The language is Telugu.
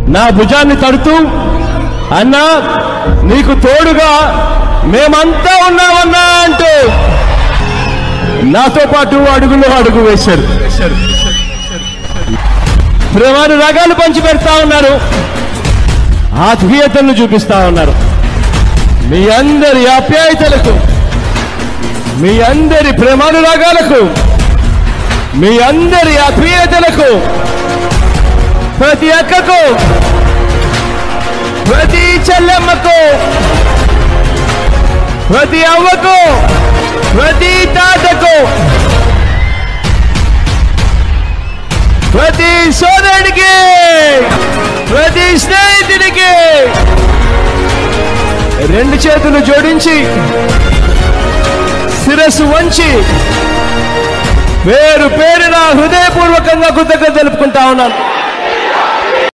నా భుజాన్ని తడుతూ అన్నా నీకు తోడుగా మేమంతా ఉన్నామన్నా అంటూ నాతో పాటు అడుగులో అడుగు వేశారు ప్రేమాను రగాలు పంచి పెడతా ఉన్నారు ఆత్మీయతలను చూపిస్తా ఉన్నారు మీ అందరి ఆప్యాయతలకు మీ అందరి ప్రేమానురాగాలకు మీ అందరి ఆత్మీయతలకు ప్రతి అక్కకు ప్రతి చెల్లెమ్మకు ప్రతి అవ్వకు ప్రతి తాతకు ప్రతి సోదరుడికి ప్రతి స్నేహితుడికి రెండు చేతులు జోడించి శిరస్సు వంచి పేరు పేరున హృదయపూర్వకంగా కృతజ్ఞత తెలుపుకుంటా ఉన్నాను